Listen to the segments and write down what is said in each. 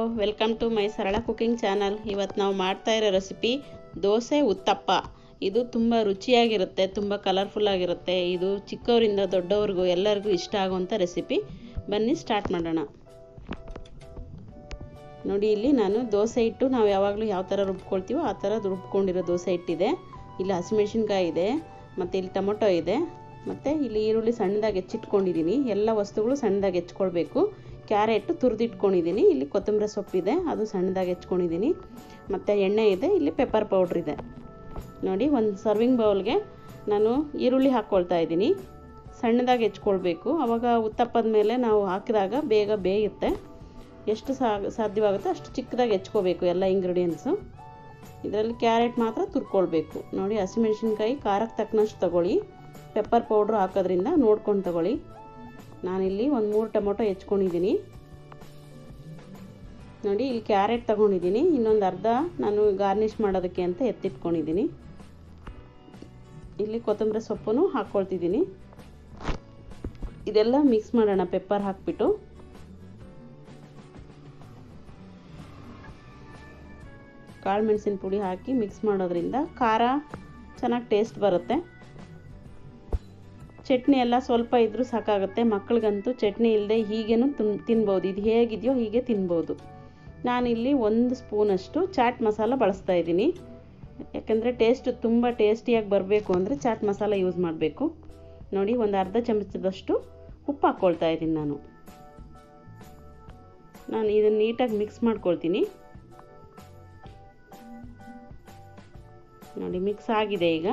welcome to my ಸರಳ cooking channel ಇವತ್ತು ನಾವು ಮಾಡ್ತಾ ಇರೋ ರೆಸಿಪಿ ದೋಸೆ ಉತ್ತಪ್ಪ ಇದು ತುಂಬ ರುಚಿಯಾಗಿರುತ್ತೆ ತುಂಬ ಕಲರ್ಫುಲ್ ಆಗಿರುತ್ತೆ ಇದು ಚಿಕ್ಕವರಿಂದ ದೊಡ್ಡವ್ರಿಗೂ ಎಲ್ಲರಿಗೂ ಇಷ್ಟ ಆಗುವಂಥ ರೆಸಿಪಿ ಬನ್ನಿ ಸ್ಟಾರ್ಟ್ ಮಾಡೋಣ ನೋಡಿ ಇಲ್ಲಿ ನಾನು ದೋಸೆ ಹಿಟ್ಟು ನಾವು ಯಾವಾಗಲೂ ಯಾವ ಥರ ರುಬ್ಕೊಳ್ತೀವೋ ಆ ಥರ ರುಬ್ಕೊಂಡಿರೋ ದೋಸೆ ಹಿಟ್ಟಿದೆ ಇಲ್ಲಿ ಹಸಿಮೆಣ್ಸಿನ್ಕಾಯಿ ಇದೆ ಮತ್ತು ಇಲ್ಲಿ ಟೊಮೊಟೊ ಇದೆ ಮತ್ತು ಇಲ್ಲಿ ಈರುಳ್ಳಿ ಸಣ್ಣದಾಗಿ ಹೆಚ್ಚಿಟ್ಕೊಂಡಿದ್ದೀನಿ ಎಲ್ಲ ವಸ್ತುಗಳು ಸಣ್ಣದಾಗಿ ಹೆಚ್ಕೊಳ್ಬೇಕು ಕ್ಯಾರೆಟ್ ತುರಿದಿಟ್ಕೊಂಡಿದ್ದೀನಿ ಇಲ್ಲಿ ಕೊತ್ತಂಬರಿ ಸೊಪ್ಪಿದೆ ಅದು ಸಣ್ಣದಾಗಿ ಹೆಚ್ಕೊಂಡಿದ್ದೀನಿ ಮತ್ತು ಎಣ್ಣೆ ಇದೆ ಇಲ್ಲಿ ಪೆಪ್ಪರ್ ಪೌಡ್ರ್ ಇದೆ ನೋಡಿ ಒಂದು ಸರ್ವಿಂಗ್ ಬೌಲ್ಗೆ ನಾನು ಈರುಳ್ಳಿ ಹಾಕ್ಕೊಳ್ತಾ ಇದ್ದೀನಿ ಸಣ್ಣದಾಗಿ ಹೆಚ್ಕೊಳ್ಬೇಕು ಆವಾಗ ಉತ್ತಪ್ಪದ ಮೇಲೆ ನಾವು ಹಾಕಿದಾಗ ಬೇಗ ಬೇಯುತ್ತೆ ಎಷ್ಟು ಸಾಧ್ಯವಾಗುತ್ತೋ ಅಷ್ಟು ಚಿಕ್ಕದಾಗಿ ಹೆಚ್ಕೋಬೇಕು ಎಲ್ಲ ಇಂಗ್ರೀಡಿಯೆಂಟ್ಸು ಇದರಲ್ಲಿ ಕ್ಯಾರೆಟ್ ಮಾತ್ರ ತುರ್ಕೊಳ್ಬೇಕು ನೋಡಿ ಹಸಿಮೆಣ್ಸಿನ್ಕಾಯಿ ಖಾರಕ್ಕೆ ತಕ್ಕನಷ್ಟು ತಗೊಳ್ಳಿ ಪೆಪ್ಪರ್ ಪೌಡ್ರು ಹಾಕೋದ್ರಿಂದ ನೋಡ್ಕೊಂಡು ತಗೊಳ್ಳಿ ನಾನಿಲ್ಲಿ ಒಂದು ಮೂರು ಟೊಮೊಟೊ ಹೆಚ್ಕೊಂಡಿದ್ದೀನಿ ನೋಡಿ ಇಲ್ಲಿ ಕ್ಯಾರೆಟ್ ತಗೊಂಡಿದ್ದೀನಿ ಇನ್ನೊಂದು ಅರ್ಧ ನಾನು ಗಾರ್ನಿಷ್ ಮಾಡೋದಕ್ಕೆ ಅಂತ ಎತ್ತಿಟ್ಕೊಂಡಿದ್ದೀನಿ ಇಲ್ಲಿ ಕೊತ್ತಂಬರಿ ಸೊಪ್ಪನ್ನು ಹಾಕ್ಕೊಳ್ತಿದ್ದೀನಿ ಇದೆಲ್ಲ ಮಿಕ್ಸ್ ಮಾಡೋಣ ಪೆಪ್ಪರ್ ಹಾಕ್ಬಿಟ್ಟು ಕಾಳು ಮೆಣಸಿನ ಪುಡಿ ಹಾಕಿ ಮಿಕ್ಸ್ ಮಾಡೋದ್ರಿಂದ ಖಾರ ಚೆನ್ನಾಗಿ ಟೇಸ್ಟ್ ಬರುತ್ತೆ ಚಟ್ನಿ ಎಲ್ಲ ಸ್ವಲ್ಪ ಇದ್ದರೂ ಸಾಕಾಗುತ್ತೆ ಮಕ್ಕಳಿಗಂತೂ ಚಟ್ನಿ ಇಲ್ಲದೆ ಹೀಗೇನು ತಿನ್ ತಿನ್ಬೋದು ಇದು ಹೇಗಿದೆಯೋ ಹೀಗೆ ತಿನ್ಬೋದು ನಾನಿಲ್ಲಿ ಒಂದು ಸ್ಪೂನಷ್ಟು ಚಾಟ್ ಮಸಾಲ ಬಳಸ್ತಾ ಇದ್ದೀನಿ ಯಾಕಂದರೆ ಟೇಸ್ಟ್ ತುಂಬ ಟೇಸ್ಟಿಯಾಗಿ ಬರಬೇಕು ಅಂದರೆ ಚಾಟ್ ಮಸಾಲ ಯೂಸ್ ಮಾಡಬೇಕು ನೋಡಿ ಒಂದು ಅರ್ಧ ಚಮಚದಷ್ಟು ಉಪ್ಪು ಹಾಕ್ಕೊಳ್ತಾ ಇದ್ದೀನಿ ನಾನು ನಾನು ಇದನ್ನು ನೀಟಾಗಿ ಮಿಕ್ಸ್ ಮಾಡ್ಕೊಳ್ತೀನಿ ನೋಡಿ ಮಿಕ್ಸ್ ಆಗಿದೆ ಈಗ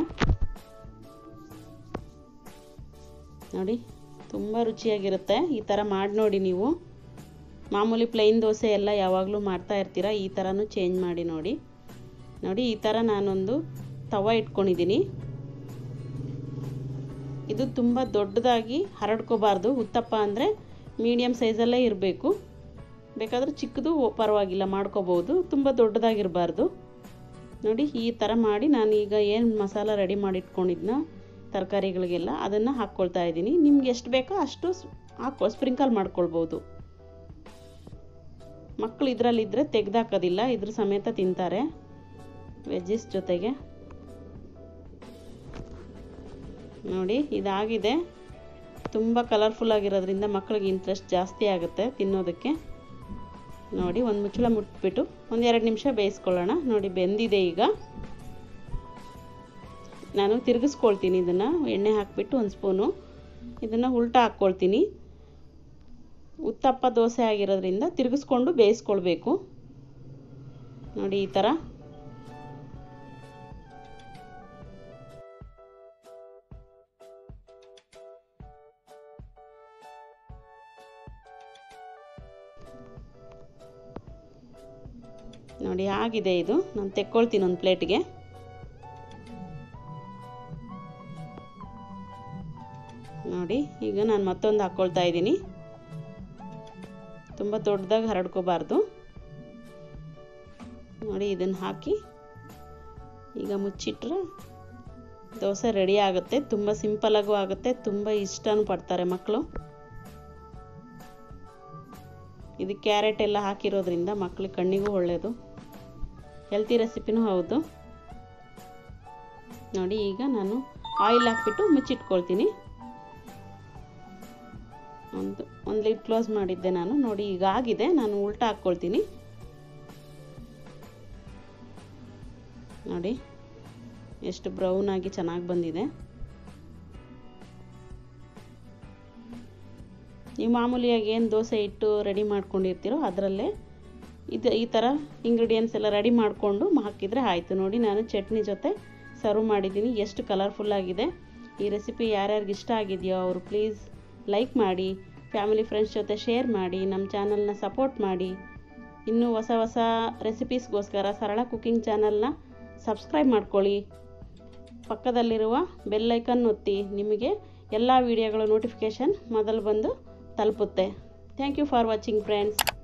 ನೋಡಿ ತುಂಬ ರುಚಿಯಾಗಿರುತ್ತೆ ಈ ಥರ ಮಾಡಿ ನೋಡಿ ನೀವು ಮಾಮೂಲಿ ಪ್ಲೈನ್ ದೋಸೆ ಎಲ್ಲ ಯಾವಾಗಲೂ ಮಾಡ್ತಾ ಇರ್ತೀರ ಈ ಥರನೂ ಚೇಂಜ್ ಮಾಡಿ ನೋಡಿ ನೋಡಿ ಈ ಥರ ನಾನೊಂದು ತವ ಇಟ್ಕೊಂಡಿದ್ದೀನಿ ಇದು ತುಂಬ ದೊಡ್ಡದಾಗಿ ಹರಡ್ಕೋಬಾರ್ದು ಉತ್ತಪ್ಪ ಅಂದರೆ ಮೀಡಿಯಮ್ ಸೈಜಲ್ಲೇ ಇರಬೇಕು ಬೇಕಾದರೆ ಚಿಕ್ಕದು ಪರವಾಗಿಲ್ಲ ಮಾಡ್ಕೋಬೋದು ತುಂಬ ದೊಡ್ಡದಾಗಿರಬಾರ್ದು ನೋಡಿ ಈ ಥರ ಮಾಡಿ ನಾನು ಈಗ ಏನು ಮಸಾಲ ರೆಡಿ ಮಾಡಿ ಇಟ್ಕೊಂಡಿದ್ನ ತರಕಾರಿಗಳಿಗೆಲ್ಲ ಅದನ್ನು ಹಾಕ್ಕೊಳ್ತಾ ಇದ್ದೀನಿ ನಿಮ್ಗೆ ಎಷ್ಟು ಬೇಕೋ ಅಷ್ಟು ಹಾಕೋ ಸ್ಪ್ರಿಂಕಲ್ ಮಾಡ್ಕೊಳ್ಬೋದು ಮಕ್ಕಳು ಇದರಲ್ಲಿದ್ದರೆ ತೆಗೆದಾಕೋದಿಲ್ಲ ಇದ್ರ ಸಮೇತ ತಿಂತಾರೆ ವೆಜ್ಜಿಸ್ ಜೊತೆಗೆ ನೋಡಿ ಇದಾಗಿದೆ ತುಂಬ ಕಲರ್ಫುಲ್ ಆಗಿರೋದ್ರಿಂದ ಮಕ್ಕಳಿಗೆ ಇಂಟ್ರೆಸ್ಟ್ ಜಾಸ್ತಿ ಆಗುತ್ತೆ ತಿನ್ನೋದಕ್ಕೆ ನೋಡಿ ಒಂದು ಮುಚ್ಚಳ ಮುಟ್ಬಿಟ್ಟು ಒಂದು ಎರಡು ನಿಮಿಷ ಬೇಯಿಸ್ಕೊಳ್ಳೋಣ ನೋಡಿ ಬೆಂದಿದೆ ಈಗ ನಾನು ತಿರುಗಿಸ್ಕೊಳ್ತೀನಿ ಇದನ್ನು ಎಣ್ಣೆ ಹಾಕಿಬಿಟ್ಟು ಒಂದು ಸ್ಪೂನು ಇದನ್ನು ಉಲ್ಟಾ ಹಾಕ್ಕೊಳ್ತೀನಿ ಉತ್ತಪ್ಪ ದೋಸೆ ಆಗಿರೋದ್ರಿಂದ ತಿರುಗಿಸ್ಕೊಂಡು ಬೇಯಿಸ್ಕೊಳ್ಬೇಕು ನೋಡಿ ಈ ಥರ ನೋಡಿ ಆಗಿದೆ ಇದು ನಾನು ತೆಕ್ಕೊಳ್ತೀನಿ ಒಂದು ಪ್ಲೇಟ್ಗೆ ನೋಡಿ ಈಗ ನಾನು ಮತ್ತೊಂದು ಹಾಕ್ಕೊಳ್ತಾ ಇದ್ದೀನಿ ತುಂಬ ದೊಡ್ಡದಾಗಿ ಹರಡ್ಕೋಬಾರ್ದು ನೋಡಿ ಇದನ್ನು ಹಾಕಿ ಈಗ ಮುಚ್ಚಿಟ್ರೆ ದೋಸೆ ರೆಡಿ ಆಗುತ್ತೆ ತುಂಬ ಸಿಂಪಲಾಗೂ ಆಗುತ್ತೆ ತುಂಬ ಇಷ್ಟನೂ ಪಡ್ತಾರೆ ಮಕ್ಕಳು ಇದು ಕ್ಯಾರೆಟ್ ಎಲ್ಲ ಹಾಕಿರೋದ್ರಿಂದ ಮಕ್ಕಳಿಗೆ ಕಣ್ಣಿಗೂ ಒಳ್ಳೆಯದು ಹೆಲ್ತಿ ರೆಸಿಪಿನೂ ಹೌದು ನೋಡಿ ಈಗ ನಾನು ಆಯಿಲ್ ಹಾಕ್ಬಿಟ್ಟು ಮುಚ್ಚಿಟ್ಕೊಳ್ತೀನಿ ಒಂದು ಒಂದು ಲೀಡ್ ಕ್ಲೋಸ್ ಮಾಡಿದ್ದೆ ನಾನು ನೋಡಿ ಈಗ ಆಗಿದೆ ನಾನು ಉಲ್ಟಾ ಹಾಕ್ಕೊಳ್ತೀನಿ ನೋಡಿ ಎಷ್ಟು ಬ್ರೌನ್ ಆಗಿ ಚೆನ್ನಾಗಿ ಬಂದಿದೆ ನೀವು ಮಾಮೂಲಿಯಾಗಿ ಏನು ದೋಸೆ ಇಟ್ಟು ರೆಡಿ ಮಾಡ್ಕೊಂಡಿರ್ತೀರೋ ಅದರಲ್ಲೇ ಇದು ಈ ಥರ ಇಂಗ್ರೀಡಿಯೆಂಟ್ಸ್ ಎಲ್ಲ ರೆಡಿ ಮಾಡಿಕೊಂಡು ಹಾಕಿದರೆ ಆಯಿತು ನೋಡಿ ನಾನು ಚಟ್ನಿ ಜೊತೆ ಸರ್ವ್ ಮಾಡಿದ್ದೀನಿ ಎಷ್ಟು ಕಲರ್ಫುಲ್ ಆಗಿದೆ ಈ ರೆಸಿಪಿ ಯಾರ್ಯಾರಿಗೆ ಇಷ್ಟ ಆಗಿದೆಯೋ ಅವರು ಪ್ಲೀಸ್ ಲೈಕ್ ಮಾಡಿ ಫ್ಯಾಮಿಲಿ ಫ್ರೆಂಡ್ಸ್ ಜೊತೆ ಶೇರ್ ಮಾಡಿ ನಮ್ಮ ಚಾನಲ್ನ ಸಪೋರ್ಟ್ ಮಾಡಿ ಇನ್ನೂ ಹೊಸ ಹೊಸ ರೆಸಿಪೀಸ್ಗೋಸ್ಕರ ಸರಳ ಕುಕಿಂಗ್ ಚಾನಲ್ನ ಸಬ್ಸ್ಕ್ರೈಬ್ ಮಾಡ್ಕೊಳ್ಳಿ ಪಕ್ಕದಲ್ಲಿರುವ ಬೆಲ್ಲೈಕನ್ ಒತ್ತಿ ನಿಮಗೆ ಎಲ್ಲ ವೀಡಿಯೋಗಳ ನೋಟಿಫಿಕೇಷನ್ ಮೊದಲು ಬಂದು ತಲುಪುತ್ತೆ thank you for watching friends